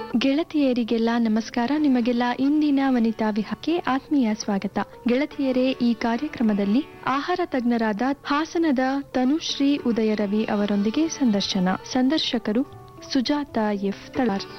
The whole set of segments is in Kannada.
ಗೆಳತಿಯರಿಗೆಲ್ಲ ನಮಸ್ಕಾರ ನಿಮಗೆಲ್ಲ ಇಂದಿನ ವನಿತಾ ವಿಹಾರಕ್ಕೆ ಆತ್ಮೀಯ ಸ್ವಾಗತ ಗೆಳತಿಯರೇ ಈ ಕಾರ್ಯಕ್ರಮದಲ್ಲಿ ಆಹಾರ ತಜ್ಞರಾದ ಹಾಸನದ ತನುಶ್ರೀ ಉದಯರವಿ ಅವರೊಂದಿಗೆ ಸಂದರ್ಶನ ಸಂದರ್ಶಕರು ಸುಜಾತ ಎಫ್ ತಳಾರ್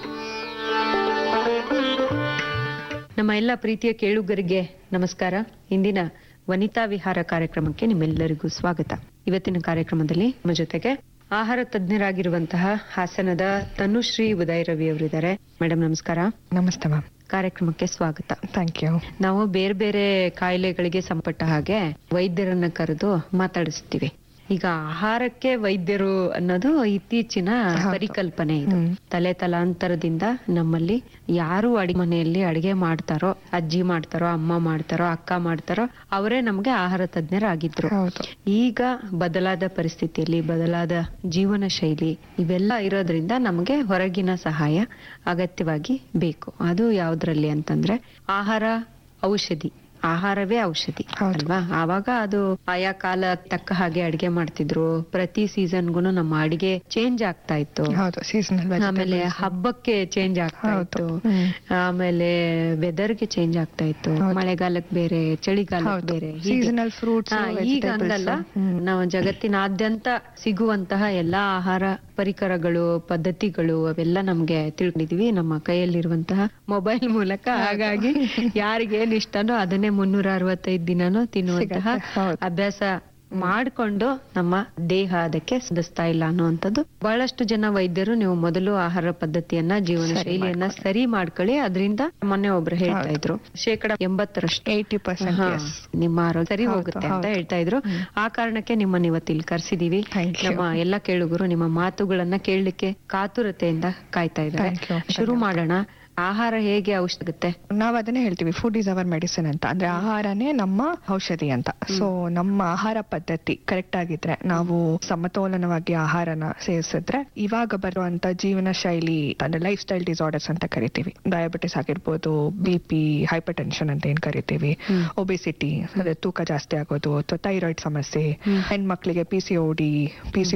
ನಮ್ಮ ಎಲ್ಲ ಪ್ರೀತಿಯ ಕೇಳುಗರಿಗೆ ನಮಸ್ಕಾರ ಇಂದಿನ ವನಿತಾ ವಿಹಾರ ಕಾರ್ಯಕ್ರಮಕ್ಕೆ ನಿಮ್ಮೆಲ್ಲರಿಗೂ ಸ್ವಾಗತ ಇವತ್ತಿನ ಕಾರ್ಯಕ್ರಮದಲ್ಲಿ ನಮ್ಮ ಜೊತೆಗೆ ಆಹಾರ ತಜ್ಞರಾಗಿರುವಂತಹ ಹಾಸನದ ತನುಶ್ರೀ ಉದಯ ರವಿ ಅವರಿದ್ದಾರೆ ಮೇಡಮ್ ನಮಸ್ಕಾರ ನಮಸ್ತೆ ಮ್ಯಾಮ್ ಕಾರ್ಯಕ್ರಮಕ್ಕೆ ಸ್ವಾಗತ ಥ್ಯಾಂಕ್ ಯು ನಾವು ಬೇರೆ ಬೇರೆ ಕಾಯಿಲೆಗಳಿಗೆ ಸಂಪಟ್ಟ ಹಾಗೆ ವೈದ್ಯರನ್ನ ಕರೆದು ಮಾತಾಡಿಸ್ತೀವಿ ಈಗ ಆಹಾರಕ್ಕೆ ವೈದ್ಯರು ಅನ್ನೋದು ಇತ್ತೀಚಿನ ಹೌದು. ಪರಿಕಲ್ಪನೆ ಇದು ಹ್ಮ್. ತಲೆ ತಲಾಂತರದಿಂದ ನಮ್ಮಲ್ಲಿ ಯಾರು ಅಡಿಗೆ ಮನೆಯಲ್ಲಿ ಅಡಿಗೆ ಮಾಡ್ತಾರೋ ಅಜ್ಜಿ ಮಾಡ್ತಾರೋ ಅಮ್ಮ ಮಾಡ್ತಾರೋ ಅಕ್ಕ ಮಾಡ್ತಾರೋ ಅವರೇ ನಮ್ಗೆ ಆಹಾರ ತಜ್ಞರಾಗಿದ್ರು ಹೌದು ಈಗ ಬದಲಾದ ಪರಿಸ್ಥಿತಿಯಲ್ಲಿ ಬದಲಾದ ಜೀವನ ಶೈಲಿ ಇವೆಲ್ಲ ಇರೋದ್ರಿಂದ ನಮಗೆ ಹೊರಗಿನ ಸಹಾಯ ಅಗತ್ಯವಾಗಿ ಬೇಕು ಅದು ಯಾವ್ದ್ರಲ್ಲಿ ಅಂತಂದ್ರೆ ಆಹಾರ ಔಷಧಿ ಆಹಾರವೇ ಔಷಧಿ ಹೌದು. ಅಲ್ವಾ ಆವಾಗ ಅದು ಆಯಾ ಕಾಲ ತಕ್ಕ ಹಾಗೆ ಅಡಿಗೆ ಮಾಡ್ತಿದ್ರು ಪ್ರತಿ ಸೀಸನ್ಗೂ ನಮ್ಮ ಅಡಿಗೆ ಚೇಂಜ್ ಆಗ್ತಾ ಇತ್ತು ಹೌದು ಸೀಸನಲ್ ಆಮೇಲೆ ಹಬ್ಬಕ್ಕೆ ಚೇಂಜ್ ಆಗ್ತಾ ಹೌದು. ಇತ್ತು ಹ್ಮ್. ಆಮೇಲೆ ವೆದರ್ಗೆ ಚೇಂಜ್ ಆಗ್ತಾ ಇತ್ತು ಹೌದು. ಮಳೆಗಾಲಕ್ಕೆ ಬೇರೆ ಚಳಿಗಾಲಕ್ಕೆ ಹೌದು. ಬೇರೆ ಹೀಗೆ. Seasonal fruits, ಹಾ, ಈಗ vegetables. ಹಂಗಲ್ಲ ಹ್ಮ್. ನಾವು ಜಗತ್ತಿನಾದ್ಯಂತ ಸಿಗುವಂತಹ ಎಲ್ಲಾ ಆಹಾರ ಪರಿಕರಗಳು ಪದ್ಧತಿಗಳು ಅವೆಲ್ಲ ನಮ್ಗೆ ತಿಳ್ಕೊಂಡಿದೀವಿ ನಮ್ಮ ಕೈಯಲ್ಲಿರುವಂತಹ ಮೊಬೈಲ್ ಮೂಲಕ ಹಾಗಾಗಿ ಯಾರಿಗೇನ್ ಇಷ್ಟನೋ ಅದನ್ನೇ ಮುನ್ನೂರ ಅರವತ್ತೈದು ದಿನನೂ ತಿನ್ನುವಂತಹ ಸಿಗತ್ತೆ. ಹೌದು. ಅಭ್ಯಾಸ ಮಾಡ್ಕೊಂಡು ನಮ್ಮ ದೇಹ ಅದಕ್ಕೆ ಸದಿಸ್ತಾ ಇಲ್ಲ ಅನ್ನುವಂಥದ್ದು ಬಹಳಷ್ಟು ಜನ ವೈದ್ಯರು ನೀವು ಮೊದಲು ಆಹಾರ ಪದ್ಧತಿಯನ್ನ ಜೀವನ ಸರಿ ಶೈಲಿಯನ್ನ ಸರಿ ಮಾಡ್ಕೊಳ್ಳಿ ಅದರಿಂದ ಮೊನ್ನೆ ಒಬ್ರು ಹೇಳ್ತಾ ಹೌದು. ಇದ್ರು ಶೇಕಡ ಎಂಬತ್ತರಷ್ಟು ಏಯ್ಟಿ ಪರ್ಸೆಂಟ್ ಹಾ, ನಿಮ್ಮ ಆರೋಗ್ಯ ಸರಿ ಹೌದು, ಹೋಗುತ್ತೆ ಅಂತ ಹೌದು. ಹೇಳ್ತಾ ಇದ್ರು ಹ್ಮ್. ಆ ಕಾರಣಕ್ಕೆ ನಿಮ್ಮನ್ನ ಇವತ್ತು ಇಲ್ಲಿ ಕರ್ಸಿದೀವಿ Thank you. ನಮ್ಮ ಎಲ್ಲ ಕೇಳುಗರು ನಿಮ್ಮ ಮಾತುಗಳನ್ನ ಕೇಳಲಿಕ್ಕೆ ಕಾತುರತೆಯಿಂದ ಕಾಯ್ತಾ ಇದ್ದಾರೆ Thank you. ಶುರು ಮಾಡೋಣ ಆಹಾರ ಹೇಗೆ ಔಷಧ ಆಗುತ್ತೆ ನಾವ್ ಅದನ್ನೇ ಹೇಳ್ತೀವಿ ಫುಡ್ ಇಸ್ ಅವರ್ ಮೆಡಿಸಿನ್ ಅಂತ ಅಂದ್ರೆ ಆಹಾರನೇ ನಮ್ಮ ಔಷಧಿ ಅಂತ ಸೊ ನಮ್ಮ ಆಹಾರ ಪದ್ಧತಿ ಕರೆಕ್ಟ್ ಆಗಿದ್ರೆ ನಾವು ಸಮತೋಲನವಾಗಿ ಆಹಾರನ ಸೇವಿಸಿದ್ರೆ ಇವಾಗ ಬರುವಂತ ಜೀವನ ಶೈಲಿ ಅಂದ್ರೆ ಲೈಫ್ ಸ್ಟೈಲ್ ಡಿಸಾರ್ಡರ್ಸ್ ಅಂತ ಕರಿತೀವಿ ಡಯಾಬಿಟಿಸ್ ಆಗಿರ್ಬೋದು ಬಿ ಪಿ ಹೈಪರ್ ಟೆನ್ಷನ್ ಅಂತ ಏನ್ ಕರಿತೀವಿ ಹ್ಮ್. ಒಬೆಸಿಟಿ ಅಂದ್ರೆ ತೂಕ ಜಾಸ್ತಿ ಆಗೋದು ಅಥವಾ ಥೈರಾಯ್ಡ್ ಸಮಸ್ಯೆ ಹ್ಮ್. ಹೆಣ್ಮಕ್ಳಿಗೆ P C O D P C